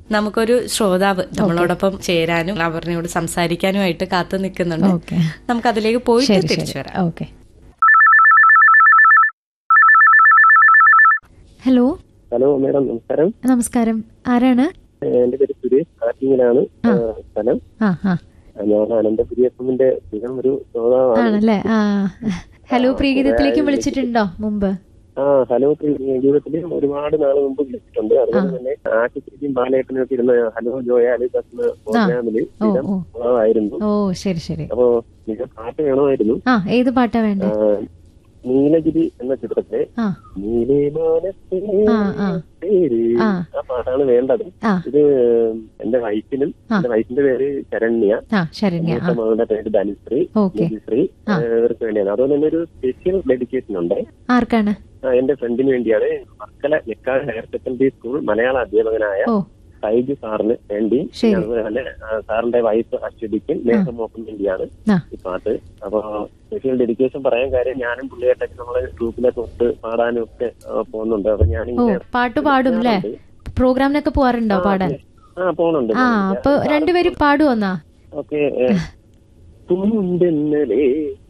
നമുക്കൊരു ശ്രോതാവ് നമ്മളോടൊപ്പം ചേരാനും അവരിനോട് സംസാരിക്കാനുമായിട്ട് കാത്തു നിൽക്കുന്നുണ്ട് ഓക്കെ നമുക്ക് അതിലേക്ക് പോയിട്ട് ശരി തിരിച്ചു ശരി വരാം ഓക്കെ ഹലോ ഹലോ മേഡം നമസ്കാരം നമസ്കാരം ആരാണ് ഏഹ് എന്റെ പേര് സുരേഷ് ആറ്റിങ്ങിലാണ് ഏഹ് സ്ഥലം ആ ആ ഞാൻ അനന്തപുരി എഫ് എമ്മിന്റെ സ്ഥിരം ഒരു ശ്രോതാവാണ് ആണല്ലേ ആ ഹലോ പ്രീഗീതത്തിലേക്ക് വിളിച്ചിട്ടുണ്ടോ മുമ്പ് ആ ഹലോ ജീവിതത്തിൽ ഒരുപാട് നാൾ മുമ്പ് വിളിച്ചിട്ടുണ്ട് അതുപോലെ തന്നെ ആശുപത്രിക്കും ബാലേട്ടനും ഒക്കെ ഇരുന്ന ഹലോ ജോയാലി എന്ന പ്രോഗ്രാമില് ഓ സ്ഥിരം ഓ ശ്രോതാവായിരുന്നു ഓ ശരി ശരി അപ്പോ നിങ്ങൾക്ക് പാട്ട് വേണമായിരുന്നു ആ ഏത് പാട്ടാ വേണ്ടേ ആ, നീലഗിരി എന്ന ചിത്രത്തിലെ ആ നീലേ മാനസേ ആ, ആ. പേര് ആ. ആ പാട്ടാണ് വേണ്ടത് ആ ഇത് എന്റെ വൈഫിനും ആ. എന്റെ വൈഫിന്റെ പേര് ശരണ്യ ആ ശരണ്യ ആ മൂത്ത മകളുടെ പേര് ധനുശ്രീ ഓക്കെ നിധിശ്രീ ആ. ഏഹ് ഇവർക്ക് വേണ്ടിയാണ് അതുപോലെ തന്നെ ഒരു സ്പെഷ്യൽ ഡെഡിക്കേഷൻ ഉണ്ട് ആർക്കാണ് ആ, എന്റെ ഫ്രണ്ടിന് വേണ്ടിയാണ് Varkala Nekkad higher secondary school മലയാള അധ്യാപകനായ ഓ സൈജു സാറിന് വേണ്ടി ശരി. അതുപോലെ തന്നെ ആ, സാറിന്റെ വൈഫ് അശ്വതിക്കും നേഹമോക്കും വേണ്ടിയാണ് ആ ഈ പാട്ട് അപ്പൊ സ്പെഷ്യൽ ഡെഡിക്കേഷൻ പറയാൻ കാര്യം ഞാനും പുള്ളിയായിട്ടൊക്കെ നമ്മളെ ഗ്രൂപ്പിലൊക്കെ ഒത്ത് പാടാനും ഒക്കെ ആ, പോകുന്നുണ്ട് അപ്പൊ ഓ ഞാനിങ്ങനെ പാട്ട് പാടും അല്ലേ പ്രോഗ്രാമിനൊക്കെ പോവാറുണ്ടോ പാടാൻ ആ പോകുന്നുണ്ട് ആ അപ്പൊ രണ്ടുപേരും പാടുവന്നാ ഓക്കെ തുമ്പെന്നലേ